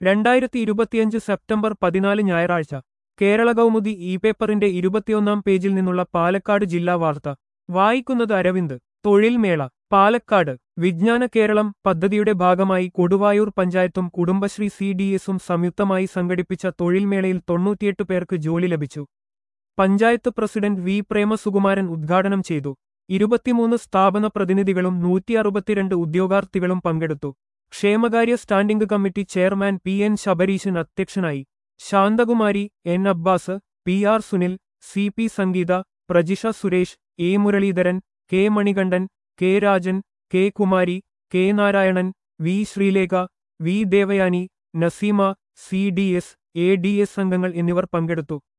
രണ്ടായിരത്തി ഇരുപത്തിയഞ്ച് സെപ്റ്റംബർ പതിനാല് ഞായറാഴ്ച കേരള കൗമുദി ഇ പേപ്പറിന്റെ ഇരുപത്തിയൊന്നാം പേജിൽ നിന്നുള്ള പാലക്കാട് ജില്ലാ വാർത്ത വായിക്കുന്നത് അരവിന്ദ് തൊഴിൽമേള പാലക്കാട് വിജ്ഞാന കേരളം പദ്ധതിയുടെ ഭാഗമായി കൊടുവായൂർ പഞ്ചായത്തും കുടുംബശ്രീ സി ഡി എസും സംയുക്തമായി സംഘടിപ്പിച്ച തൊഴിൽമേളയിൽ തൊണ്ണൂറ്റിയെട്ട് പേർക്ക് ജോലി ലഭിച്ചു പഞ്ചായത്ത് പ്രസിഡന്റ് വി പ്രേമസുകുമാരൻ ഉദ്ഘാടനം ചെയ്തു ഇരുപത്തിമൂന്ന് സ്ഥാപന പ്രതിനിധികളും നൂറ്റി അറുപത്തിരണ്ട് ഉദ്യോഗാർത്ഥികളും പങ്കെടുത്തു ക്ഷേമകാര്യ standing committee chairman P N Sabareesan അധ്യക്ഷനായി Santhakumari N Abbas P R Sunil C P Sangeetha Prajisha Suresh A Muraleedharan K Manikandan K Rajan K Kumari K Narayanan V Sreelekha V Devayani Naseema C D S A D S അംഗങ്ങൾ എന്നിവർ പങ്കെടുത്തു